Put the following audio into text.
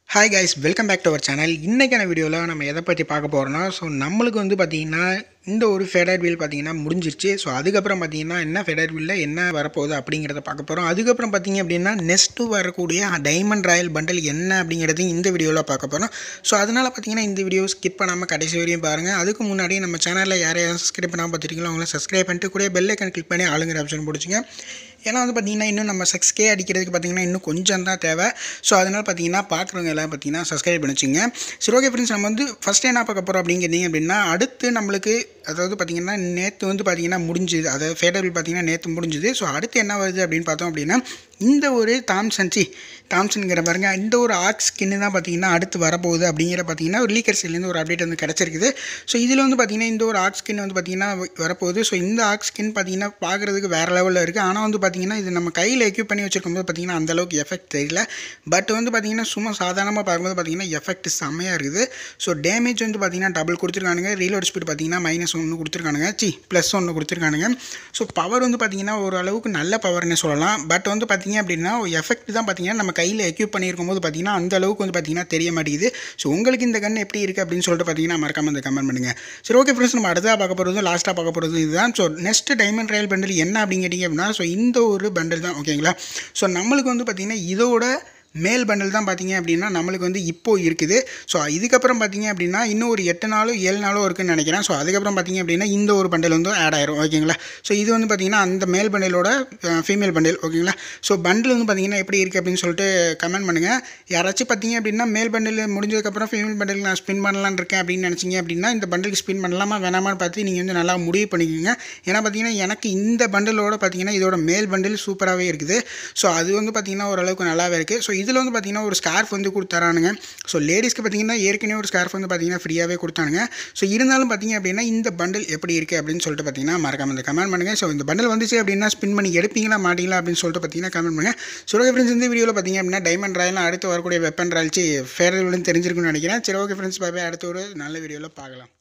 hi guys welcome back to our channel இன்றைக்கான வீடியோவில் நம்ம எதை பற்றி பார்க்க போகிறோம்னா ஸோ நம்மளுக்கு வந்து பார்த்திங்கன்னா இந்த ஒரு ஃபெடர் வீல் பார்த்திங்கன்னா முடிஞ்சிருச்சு ஸோ அதுக்கப்புறம் பார்த்திங்கன்னா என்ன ஃபெடர் வீலில் என்ன வரப்போகுது அப்படிங்கிறத பார்க்க போகிறோம் அதுக்கப்புறம் பார்த்திங்க அப்படின்னா நெக்ஸ்ட்டு வரக்கூடிய டைமண்ட் ராயல் பண்டல் என்ன அப்படிங்கிறது இந்த வீடியோவில் பார்க்க போகிறோம் ஸோ அதனால் பார்த்திங்கன்னா இந்த வீடியோ ஸ்கிப் பண்ணாமல் கடைசி வரையும் பாருங்கள் அதுக்கு முன்னாடி நம்ம சேனலில் யாரையாவது சப்ஸ்கிரைப் பண்ணாமல் பார்த்துருக்கீங்களோ அவங்கள சப்ஸ்கிரைப் பண்ணிட்டு கூட பெல் ஐக்கன் கிளிக் பண்ணி ஆளுங்கிற ஆப்ஷன் பிடிச்சிங்க ஏன்னா வந்து பார்த்திங்கன்னா இன்னும் நம்ம சிக்ஸ் கே அடிக்கிறதுக்கு பார்த்திங்கன்னா இன்னும் கொஞ்சம் தான் தேவை ஸோ அதனால் பார்த்திங்கன்னா பார்க்குறவங்க எல்லாம் பார்த்திங்கன்னா சப்ஸ்கிரைப் பண்ணி வச்சுங்க சரி ஓகே ஃப்ரெண்ட்ஸ் நம்ம வந்து ஃபஸ்ட் என்ன பார்க்க போகிறோம் அப்படிங்கிறீங்க அப்படின்னா அடுத்து நம்மளுக்கு அதாவது பார்த்திங்கன்னா நேற்று வந்து பார்த்திங்கன்னா முடிஞ்சுது அதாவது ஃபேடபிள் பார்த்திங்கன்னா நேற்று முடிஞ்சுது ஸோ அடுத்து என்ன வருது அப்படின்னு பார்த்தோம் அப்படின்னா இந்த ஒரு தாம்சன் சி தாம்சன்கிற பாருங்க இந்த ஒரு ஆர்க் ஸ்கின்னு தான் பார்த்திங்கன்னா அடுத்து வரப்போகுது அப்படிங்கிற பார்த்திங்கன்னா ஒரு லீக்கர் சைட்லேருந்து ஒரு அப்டேட் வந்து கிடச்சிருக்குது ஸோ இதில் வந்து பார்த்திங்கன்னா இந்த ஒரு ஆர்க் ஸ்கின் வந்து பார்த்திங்கன்னா வரப்போகுது ஸோ இந்த ஆர்க் ஸ்கின் பார்த்திங்கன்னா பார்க்குறதுக்கு வேறு லெவலில் இருக்குது ஆனால் வந்து பார்த்திங்கன்னா இது நம்ம கையில் எக்யூப் பண்ணி வச்சிருக்கும் போது பார்த்திங்கன்னா அந்தளவுக்கு எஃபெக்ட் தெரியல பட் வந்து பார்த்திங்கன்னா சும்மா சாதாரணமாக பார்க்கும்போது பார்த்திங்கன்னா எஃபெக்ட் செம்மையாக இருக்குது ஸோ டேமேஜ் வந்து பார்த்திங்கன்னா டபுள் கொடுத்துருக்கானுங்க ரீலோட் ஸ்பீட் பார்த்திங்கன்னா மைனஸ் ஒன்று கொடுத்துருக்கானுங்க சி ப்ளஸ் ஒன்று கொடுத்துருக்கானுங்க ஸோ பவர் வந்து பார்த்திங்கன்னா ஓரளவுக்கு நல்ல பவர்னு சொல்லலாம் பட் வந்து பார்த்திங்க அப்படின்னா எஃபெக்ட் தான் பார்த்திங்கன்னா நம்ம கையில் எக்யூப் பண்ணியிருக்கும் போது பார்த்திங்கன்னா அந்த அளவுக்கு வந்து பார்த்திங்கன்னா தெரிய மாட்டேங்குது ஸோ உங்களுக்கு இந்த கன் எப்படி இருக்குது அப்படின்னு சொல்லிட்டு பார்த்திங்கன்னா மறக்காம இந்த கமெண்ட் பண்ணுங்கள் சரி ஓகே ஃப்ரெண்ட்ஸ் நம்ம அடுத்ததாக பார்க்க போகிறது லாஸ்ட்டாக பார்க்க போகிறது இதுதான் so next diamond rail bundle என்ன அப்படின்னு கேட்டிங்க அப்படின்னா ஸோ இந்த ஒரு பண்டில் தான் ஓகேங்களா ஸோ நம்மளுக்கு வந்து பார்த்திங்கன்னா இதோட மேல் பண்டல் தான் பார்த்தீங்க அப்படின்னா நம்மளுக்கு வந்து இப்போது இருக்குது ஸோ இதுக்கப்புறம் பார்த்தீங்க அப்படின்னா இன்னும் ஒரு எட்டு நாளோ ஏழு நாளோ இருக்குன்னு நினைக்கிறேன் ஸோ அதுக்கப்புறம் பார்த்தீங்க அப்படின்னா இந்த ஒரு பண்டல் வந்து ஆட் ஆயிரும் ஓகேங்களா ஸோ இது வந்து பார்த்தீங்கன்னா அந்த மேல் பண்டலோட ஃபீமேல் பண்டல் ஓகேங்களா ஸோ பண்டில் வந்து பார்த்தீங்கன்னா எப்படி இருக்குது அப்படின்னு சொல்லிட்டு கமெண்ட் பண்ணுங்கள் யாராச்சும் பார்த்தீங்க அப்படின்னா மேல் பண்டில் முடிஞ்சதுக்கப்புறம் ஃபீமேல் பண்டில் நான் ஸ்பின் பண்ணலான்னு இருக்கேன் அப்படின்னு நினச்சிங்க அப்படின்னா இந்த பண்டலுக்கு ஸ்பின் பண்ணலாமா வேணாமான்னு பார்த்து நீங்கள் வந்து நல்லா முடிவு பண்ணிக்கோங்க ஏன்னா பார்த்தீங்கன்னா எனக்கு இந்த பண்டலோட பார்த்தீங்கன்னா இதோட மேல் பண்டில் சூப்பராகவே இருக்குது ஸோ அது வந்து பார்த்தீங்கன்னா ஓரளவுக்கு நல்லாவே இருக்குது ஸோ இதில் வந்து பார்த்தீங்கன்னா ஒரு ஸ்கார்ஃப் வந்து கொடுத்தாரானுங்க ஸோ லேடிஸ்க்கு பார்த்தீங்கன்னா ஏற்கனவே ஒரு ஸ்கார்ஃப் வந்து பார்த்தீங்கன்னா ஃப்ரீயாகவே கொடுத்தானுங்க ஸோ இருந்தாலும் பார்த்தீங்க அப்படின்னா இந்த பண்டில் எப்படி இருக்குது அப்படின்னு சொல்லிட்டு பார்த்தீங்கன்னா மறக்காம இந்த கமெண்ட் பண்ணுங்கள் ஸோ இந்த பண்டில் வந்துச்சு அப்படின்னா ஸ்பின் பண்ணி எடுப்பீங்களா மாட்டீங்களா அப்படின்னு சொல்லிட்டு பார்த்தீங்கன்னா கமெண்ட் பண்ணுங்கள் ஸோ ஓகே ஃப்ரெண்ட்ஸ் இந்த வீடியோவில் பார்த்தீங்க அப்படின்னா டைமண்ட் ராயல் அடுத்து வரக்கூடிய வெப்பன் ராயல்ச்சி ஃபேரல்னு தெரிஞ்சிருக்குன்னு நினைக்கிறேன் சரி ஓகே ஃப்ரெண்ட்ஸ் பாய் அடுத்த ஒரு நல்ல வீடியோவில் பார்க்கலாம்